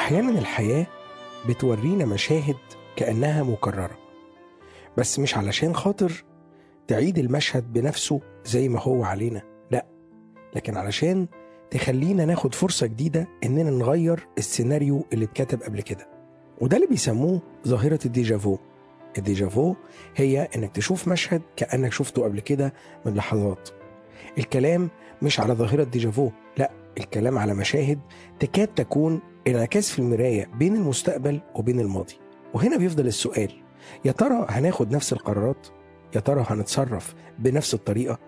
أحيانا الحياة بتورينا مشاهد كأنها مكررة بس مش علشان خاطر تعيد المشهد بنفسه زي ما هو علينا لا لكن علشان تخلينا ناخد فرصة جديدة إننا نغير السيناريو اللي اتكتب قبل كده وده اللي بيسموه ظاهرة الديجافو الديجافو هي إنك تشوف مشهد كأنك شفته قبل كده من لحظات الكلام مش على ظاهرة ديجافو لا الكلام على مشاهد تكاد تكون انعكاس في المراية بين المستقبل وبين الماضي وهنا بيفضل السؤال يا ترى هناخد نفس القرارات يا ترى هنتصرف بنفس الطريقة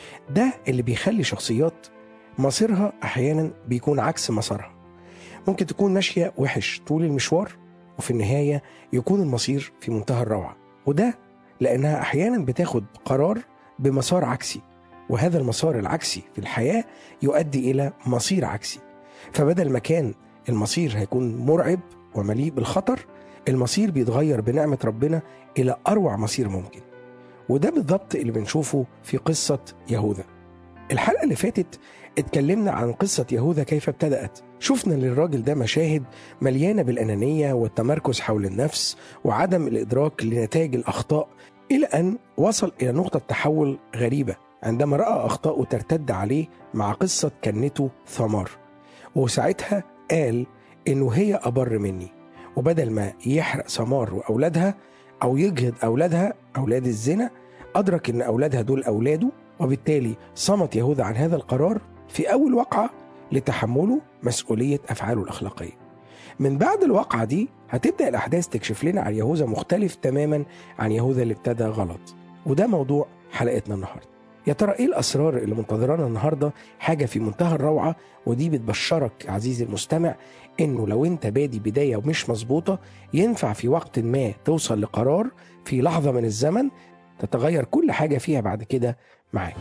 ده اللي بيخلي شخصيات مصيرها أحيانا بيكون عكس مسارها ممكن تكون ماشية وحش طول المشوار وفي النهاية يكون المصير في منتهى الروعة وده لأنها أحيانا بتاخد قرار بمسار عكسي وهذا المسار العكسي في الحياة يؤدي إلى مصير عكسي فبدل ما كان المصير هيكون مرعب ومليء بالخطر المصير بيتغير بنعمة ربنا إلى أروع مصير ممكن وده بالضبط اللي بنشوفه في قصة يهوذا الحلقة اللي فاتت اتكلمنا عن قصة يهوذا كيف ابتدأت شفنا للراجل ده مشاهد مليانة بالأنانية والتمركز حول النفس وعدم الإدراك لنتائج الأخطاء إلى أن وصل إلى نقطة تحول غريبة عندما رأى أخطاؤه ترتد عليه مع قصة كنته ثمار وساعتها قال إنه هي أبر مني وبدل ما يحرق ثمار وأولادها أو يجهد أولادها أولاد الزنا أدرك إن أولادها دول أولاده وبالتالي صمت يهوذا عن هذا القرار في أول وقعة لتحمله مسؤولية أفعاله الأخلاقية من بعد الواقعة دي هتبدأ الأحداث تكشف لنا عن يهوذا مختلف تماما عن يهوذا اللي ابتدى غلط وده موضوع حلقتنا النهارده يا ترى ايه الاسرار اللي منتظرانا النهارده حاجه في منتهى الروعه ودي بتبشرك عزيزي المستمع انه لو انت بادي بدايه ومش مظبوطه ينفع في وقت ما توصل لقرار في لحظه من الزمن تتغير كل حاجه فيها بعد كده معاك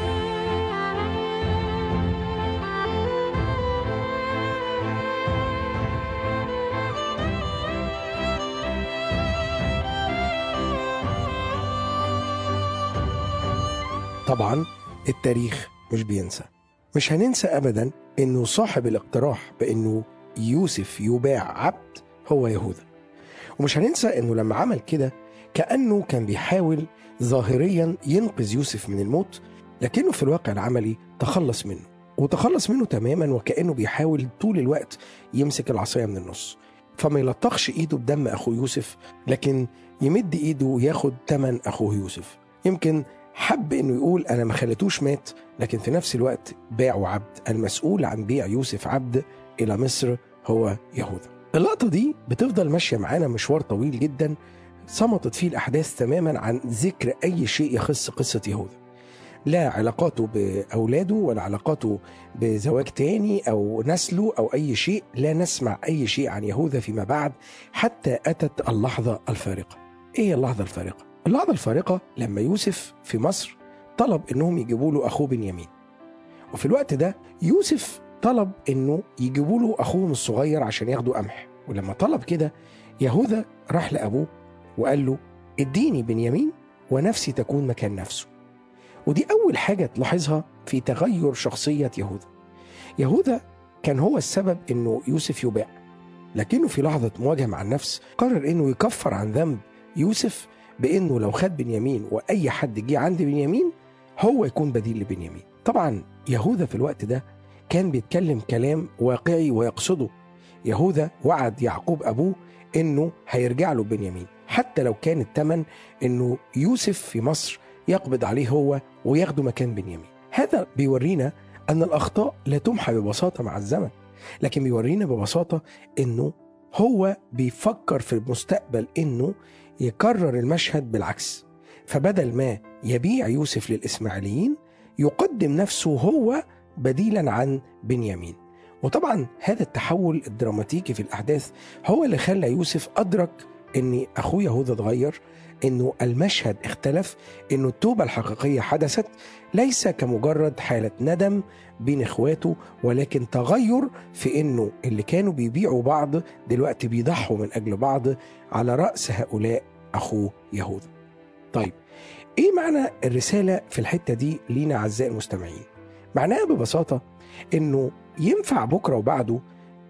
طبعا التاريخ مش بينسى مش هننسى ابدا انه صاحب الاقتراح بانه يوسف يباع عبد هو يهوذا ومش هننسى انه لما عمل كده كانه كان بيحاول ظاهريا ينقذ يوسف من الموت لكنه في الواقع العملي تخلص منه وتخلص منه تماما وكانه بيحاول طول الوقت يمسك العصايه من النص فما يلطخش ايده بدم اخوه يوسف لكن يمد ايده وياخد تمن اخوه يوسف يمكن حب انه يقول انا ما خليتوش مات لكن في نفس الوقت باعه عبد المسؤول عن بيع يوسف عبد الى مصر هو يهوذا اللقطة دي بتفضل ماشية معانا مشوار طويل جدا صمتت فيه الأحداث تماما عن ذكر أي شيء يخص قصة يهوذا لا علاقاته بأولاده ولا علاقاته بزواج تاني أو نسله أو أي شيء لا نسمع أي شيء عن يهوذا فيما بعد حتى أتت اللحظة الفارقة إيه اللحظة الفارقة؟ اللحظة الفارقة لما يوسف في مصر طلب انهم يجيبوا له اخوه بنيامين وفي الوقت ده يوسف طلب انه يجيبوا له اخوهم الصغير عشان ياخدوا قمح ولما طلب كده يهوذا راح لابوه وقال له اديني بنيامين ونفسي تكون مكان نفسه ودي اول حاجه تلاحظها في تغير شخصيه يهوذا يهوذا كان هو السبب انه يوسف يباع لكنه في لحظه مواجهه مع النفس قرر انه يكفر عن ذنب يوسف بانه لو خد بنيامين واي حد جه عند بنيامين هو يكون بديل لبنيامين طبعا يهوذا في الوقت ده كان بيتكلم كلام واقعي ويقصده يهوذا وعد يعقوب ابوه انه هيرجع له بنيامين حتى لو كان الثمن انه يوسف في مصر يقبض عليه هو وياخده مكان بنيامين هذا بيورينا ان الاخطاء لا تمحى ببساطه مع الزمن لكن بيورينا ببساطه انه هو بيفكر في المستقبل انه يكرر المشهد بالعكس فبدل ما يبيع يوسف للإسماعيليين يقدم نفسه هو بديلا عن بنيامين وطبعا هذا التحول الدراماتيكي في الأحداث هو اللي خلى يوسف أدرك أن أخوه يهوذا اتغير أنه المشهد اختلف أنه التوبة الحقيقية حدثت ليس كمجرد حالة ندم بين إخواته ولكن تغير في أنه اللي كانوا بيبيعوا بعض دلوقتي بيضحوا من أجل بعض على رأس هؤلاء أخوه يهوذا طيب إيه معنى الرسالة في الحتة دي لينا أعزائي المستمعين معناها ببساطة أنه ينفع بكرة وبعده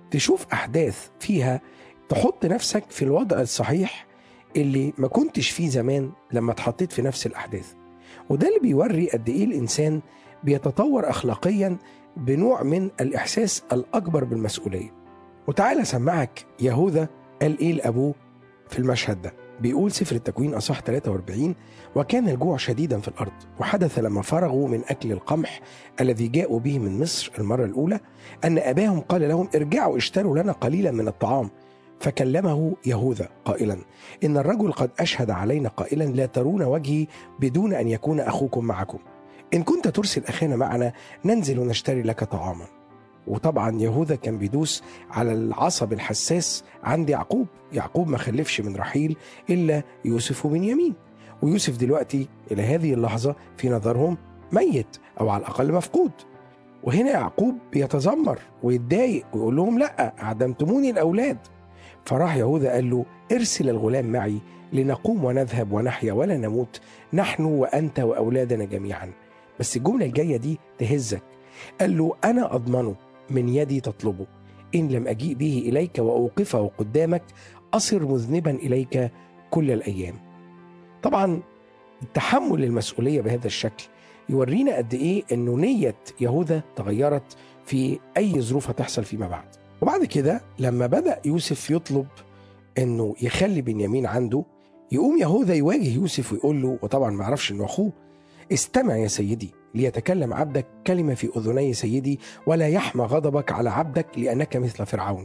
تشوف أحداث فيها تحط نفسك في الوضع الصحيح اللي ما كنتش فيه زمان لما اتحطيت في نفس الأحداث وده اللي بيوري قد إيه الإنسان بيتطور أخلاقيا بنوع من الإحساس الأكبر بالمسؤولية وتعالى سمعك يهوذا قال إيه لأبوه في المشهد ده بيقول سفر التكوين أصح 43 وكان الجوع شديدا في الأرض وحدث لما فرغوا من أكل القمح الذي جاءوا به من مصر المرة الأولى أن أباهم قال لهم ارجعوا اشتروا لنا قليلا من الطعام فكلمه يهوذا قائلا إن الرجل قد أشهد علينا قائلا لا ترون وجهي بدون أن يكون أخوكم معكم إن كنت ترسل أخانا معنا ننزل ونشتري لك طعاما وطبعا يهوذا كان بيدوس على العصب الحساس عند يعقوب يعقوب ما خلفش من رحيل إلا يوسف وبنيامين ويوسف دلوقتي إلى هذه اللحظة في نظرهم ميت أو على الأقل مفقود وهنا يعقوب بيتذمر ويتضايق ويقول لهم لا أعدمتموني الأولاد فراح يهوذا قال له ارسل الغلام معي لنقوم ونذهب ونحيا ولا نموت نحن وأنت وأولادنا جميعا بس الجملة الجاية دي تهزك قال له أنا أضمنه من يدي تطلبه إن لم أجيء به إليك وأوقفه قدامك أصر مذنبا إليك كل الأيام طبعا التحمل المسؤولية بهذا الشكل يورينا قد إيه أنه نية يهوذا تغيرت في أي ظروف هتحصل فيما بعد وبعد كده لما بدأ يوسف يطلب أنه يخلي بنيامين عنده يقوم يهوذا يواجه يوسف ويقول له وطبعا ما يعرفش أنه أخوه استمع يا سيدي ليتكلم عبدك كلمة في أذني سيدي ولا يحمى غضبك على عبدك لأنك مثل فرعون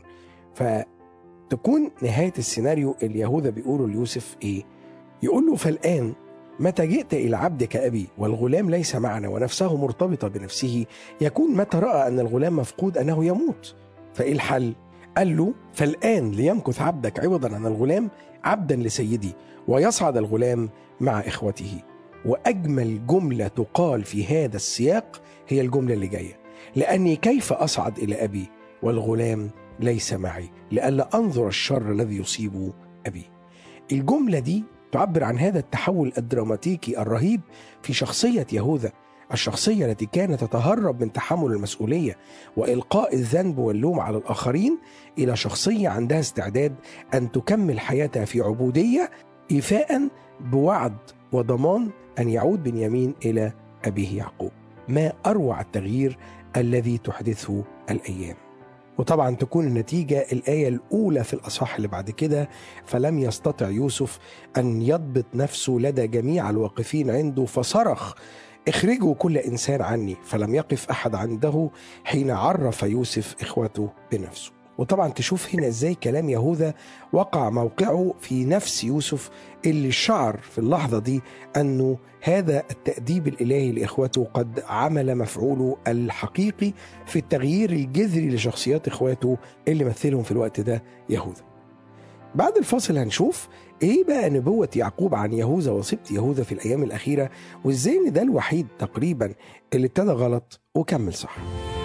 فتكون نهاية السيناريو اللي يهوذا بيقوله ليوسف إيه يقول له فالآن متى جئت إلى عبدك أبي والغلام ليس معنا ونفسه مرتبطة بنفسه يكون متى رأى أن الغلام مفقود أنه يموت فإيه الحل؟ قال له فالآن ليمكث عبدك عوضا عن الغلام عبدا لسيدي ويصعد الغلام مع إخوته وأجمل جملة تقال في هذا السياق هي الجملة اللي جاية لأني كيف أصعد إلى أبي والغلام ليس معي لئلا أنظر الشر الذي يصيب أبي الجملة دي تعبر عن هذا التحول الدراماتيكي الرهيب في شخصية يهوذا الشخصية التي كانت تتهرب من تحمل المسؤولية وإلقاء الذنب واللوم على الآخرين إلى شخصية عندها استعداد أن تكمل حياتها في عبودية إيفاء بوعد وضمان أن يعود بنيامين إلى أبيه يعقوب ما أروع التغيير الذي تحدثه الأيام وطبعا تكون النتيجة الآية الأولى في الأصحاح اللي بعد كده فلم يستطع يوسف أن يضبط نفسه لدى جميع الواقفين عنده فصرخ اخرجوا كل إنسان عني فلم يقف أحد عنده حين عرف يوسف إخوته بنفسه وطبعا تشوف هنا ازاي كلام يهوذا وقع موقعه في نفس يوسف اللي شعر في اللحظه دي انه هذا التاديب الالهي لاخوته قد عمل مفعوله الحقيقي في التغيير الجذري لشخصيات اخواته اللي مثلهم في الوقت ده يهوذا. بعد الفاصل هنشوف ايه بقى نبوة يعقوب عن يهوذا وصبت يهوذا في الايام الاخيرة وازاي ان ده الوحيد تقريبا اللي ابتدى غلط وكمل صح.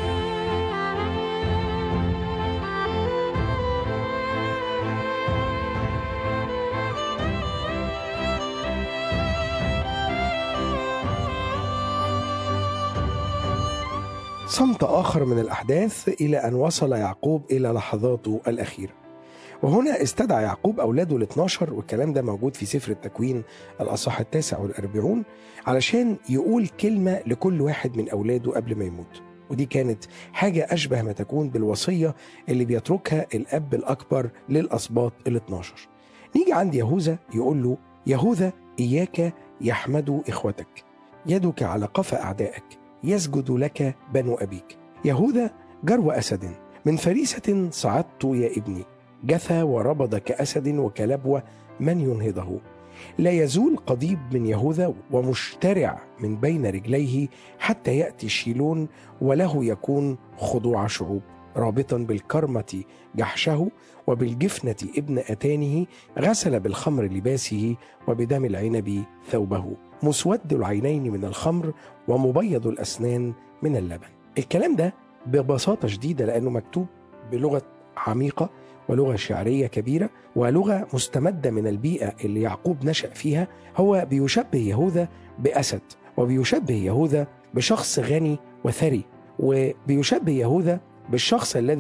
صمت آخر من الأحداث إلى أن وصل يعقوب إلى لحظاته الأخيرة وهنا استدعى يعقوب أولاده ال 12 والكلام ده موجود في سفر التكوين الأصح التاسع والأربعون علشان يقول كلمة لكل واحد من أولاده قبل ما يموت ودي كانت حاجة أشبه ما تكون بالوصية اللي بيتركها الأب الأكبر للأسباط ال 12 نيجي عند يهوذا يقول له يهوذا إياك يحمد إخوتك يدك على قفا أعدائك يسجد لك بنو أبيك يهوذا جرو أسد من فريسة صعدت يا ابني جثى وربض كأسد وكلبوة من ينهضه لا يزول قضيب من يهوذا ومشترع من بين رجليه حتى يأتي شيلون وله يكون خضوع شعوب رابطا بالكرمة جحشه وبالجفنة ابن أتانه غسل بالخمر لباسه وبدم العنب ثوبه مسود العينين من الخمر ومبيض الأسنان من اللبن الكلام ده ببساطة شديدة لأنه مكتوب بلغة عميقة ولغة شعرية كبيرة ولغة مستمدة من البيئة اللي يعقوب نشأ فيها هو بيشبه يهوذا بأسد وبيشبه يهوذا بشخص غني وثري وبيشبه يهوذا بالشخص الذي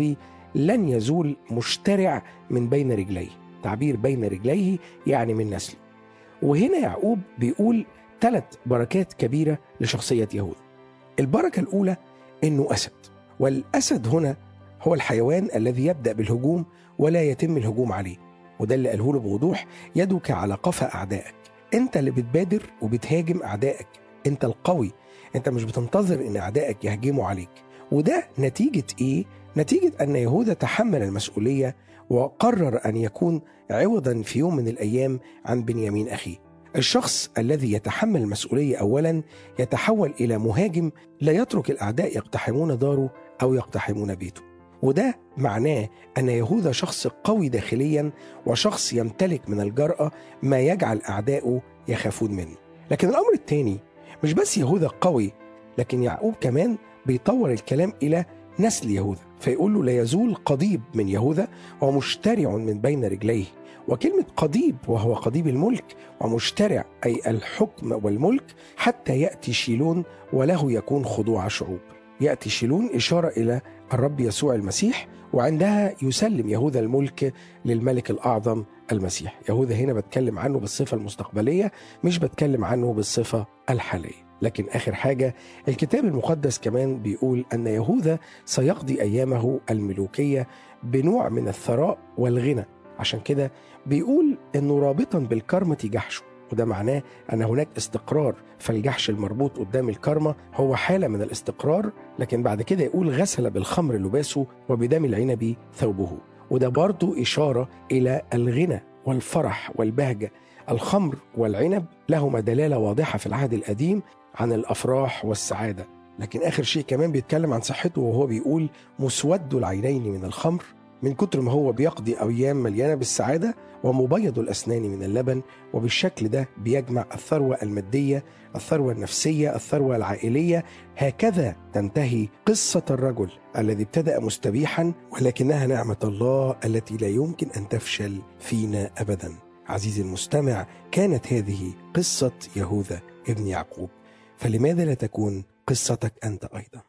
لن يزول مشترع من بين رجليه تعبير بين رجليه يعني من نسله وهنا يعقوب بيقول ثلاث بركات كبيرة لشخصية يهوذا البركة الأولى إنه أسد والأسد هنا هو الحيوان الذي يبدأ بالهجوم ولا يتم الهجوم عليه وده اللي قاله له بوضوح يدك على قفا أعدائك أنت اللي بتبادر وبتهاجم أعدائك أنت القوي أنت مش بتنتظر إن أعدائك يهجموا عليك وده نتيجة إيه؟ نتيجة أن يهوذا تحمل المسؤولية وقرر أن يكون عوضا في يوم من الأيام عن بنيامين أخيه الشخص الذي يتحمل المسؤولية أولا يتحول إلى مهاجم لا يترك الأعداء يقتحمون داره أو يقتحمون بيته وده معناه أن يهوذا شخص قوي داخليا وشخص يمتلك من الجرأة ما يجعل أعداؤه يخافون منه لكن الأمر الثاني مش بس يهوذا قوي لكن يعقوب كمان بيطور الكلام إلى نسل يهوذا فيقول له لا يزول قضيب من يهوذا ومشترع من بين رجليه وكلمة قضيب وهو قضيب الملك ومشترع أي الحكم والملك حتى يأتي شيلون وله يكون خضوع شعوب يأتي شيلون إشارة إلى الرب يسوع المسيح وعندها يسلم يهوذا الملك للملك الأعظم المسيح يهوذا هنا بتكلم عنه بالصفة المستقبلية مش بتكلم عنه بالصفة الحالية لكن آخر حاجة الكتاب المقدس كمان بيقول أن يهوذا سيقضي أيامه الملوكية بنوع من الثراء والغنى عشان كده بيقول أنه رابطا بالكرمة جحشه وده معناه أن هناك استقرار فالجحش المربوط قدام الكرمة هو حالة من الاستقرار لكن بعد كده يقول غسل بالخمر لباسه وبدم العنب ثوبه وده برضو إشارة إلى الغنى والفرح والبهجة الخمر والعنب لهما دلالة واضحة في العهد القديم عن الافراح والسعاده لكن اخر شيء كمان بيتكلم عن صحته وهو بيقول مسود العينين من الخمر من كتر ما هو بيقضي ايام مليانه بالسعاده ومبيض الاسنان من اللبن وبالشكل ده بيجمع الثروه الماديه الثروه النفسيه الثروه العائليه هكذا تنتهي قصه الرجل الذي ابتدا مستبيحا ولكنها نعمه الله التي لا يمكن ان تفشل فينا ابدا عزيزي المستمع كانت هذه قصه يهوذا ابن يعقوب فلماذا لا تكون قصتك انت ايضا